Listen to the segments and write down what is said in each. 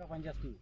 పనిచేస్తుంది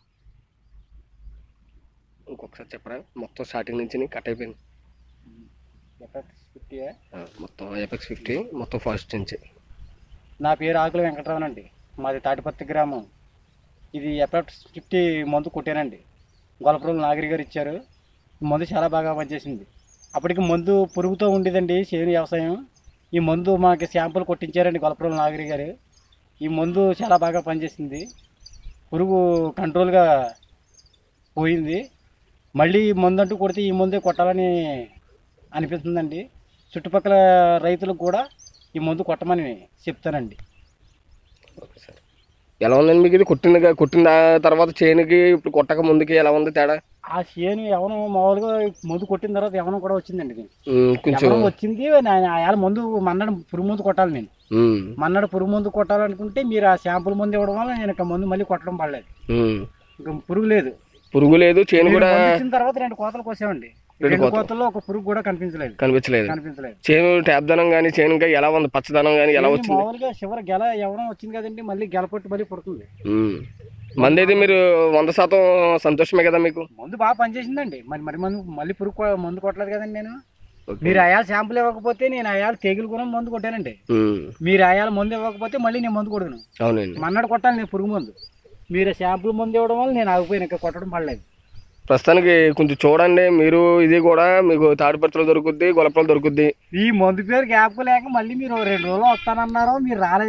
ఇంకొకసారి చెప్పరా మొత్తం స్టార్టింగ్ నుంచి కట్ అయిపోయింది ఎఫెక్ట్స్ ఫిఫ్టీ ఆ, మొత్తం ఎపెక్స్ ఫిఫ్టీ మొత్తం ఫస్ట్ నుంచి నా పేరు ఆకుల వెంకటరామన్ అండి మాది తాటిపత్తి గ్రామం ఇది ఎఫెక్ట్స్ ఫిఫ్టీ మందు కొట్టానండి గొలపరులు నాగరి గారు ఇచ్చారు ఈ మందు చాలా బాగా పనిచేసింది అప్పటికి మందు పురుగుతో ఉండేదండి చేను వ్యవసాయం ఈ మందు మాకు శాంపుల్ కొట్టించారండి గొలపరులు నాగరి గారు ఈ మందు చాలా బాగా పనిచేసింది పురుగు కంట్రోల్గా పోయింది మళ్ళీ ఈ మందు అంటూ కొడితే ఈ మందే కొట్టాలని అనిపిస్తుందండి చుట్టుపక్కల రైతులకు కూడా ఈ మందు కొట్టమని చెప్తానండి ఓకే సార్ ఎలా ఉందండి మీకు ఇది కొట్టిన కొట్టిన తర్వాత చేనుకి ఇప్పుడు కొట్టక ముందుకి ఎలా ఉంది తేడా ఆ చేను ఎవరం మామూలుగా మందు కొట్టిన తర్వాత ఎవరం కూడా వచ్చిందండి ఇది. ఉమ్, కొంచెం ఎవరం వచ్చింది నా- ఆ మందు మన్నాడు పురుగు మందు కొట్టాలి నేను ఉమ్, మన్నాడు పురుగు మందు కొట్టాలనుకుంటే మీరు ఆ శాంపుల్ మందు ఇవ్వడం వల్ల నేను ఇక మందు మళ్ళీ కొట్టడం పడలేదు ఉమ్. ఇంకా పురుగు లేదు పురుగు లేదు చేను మీరు కూడా మందు ఇచ్చిన తర్వాత రెండు కోతలు కోసామండి రెండు రెండు కోతలు. కోతల్లో ఒక పురుగు కూడా కనిపించలేదు కనిపించలేదు కనిపించలేదు చేను ట్యాబ్దనం కానీ చేను ఇంకా ఎలా ఉంది పచ్చదనం కానీ ఎలా చేను వచ్చింది మామూలుగా చివరి గెల ఎవరం వచ్చింది కదండి మళ్ళీ గెలపొట్టి మళ్ళీ పుడుతుంది ఉమ్. మంది అయితే మీరు వంద శాతం సంతోషమే కదా మీకు మందు బాగా పనిచేసిందండి మరి మరి మందు మళ్ళీ పురుగు కొ- మందు కొట్టలేదు కదండి నేను ఓకే. మీరు అయాల శాంపుల్ ఇవ్వకపోతే నేను అయాల తెగులు కూడా మందు కొట్టానండి ఉమ్, మీరు అయాల మందు ఇవ్వకపోతే మళ్ళీ నేను మందు కొడను అవునండి మన్నాడు కొట్టాలి నేను పురుగు మందు మీరు శాంపుల్ మందు ఇవ్వడం వల్ల నేను ఆగిపోయాను ఇంకా కొట్టడం పడలేదు ప్రస్తుతానికి కొంచెం చూడండి మీరు ఇది కూడా మీకు తాడిపత్రులు దొరుకుద్ది గొలపలు దొరుకుద్ది ఈ మందు పేరు గ్యాప్ లేక మళ్ళీ మీరు రెండు రోజులు వస్తానన్నారు మీరు రాలేదు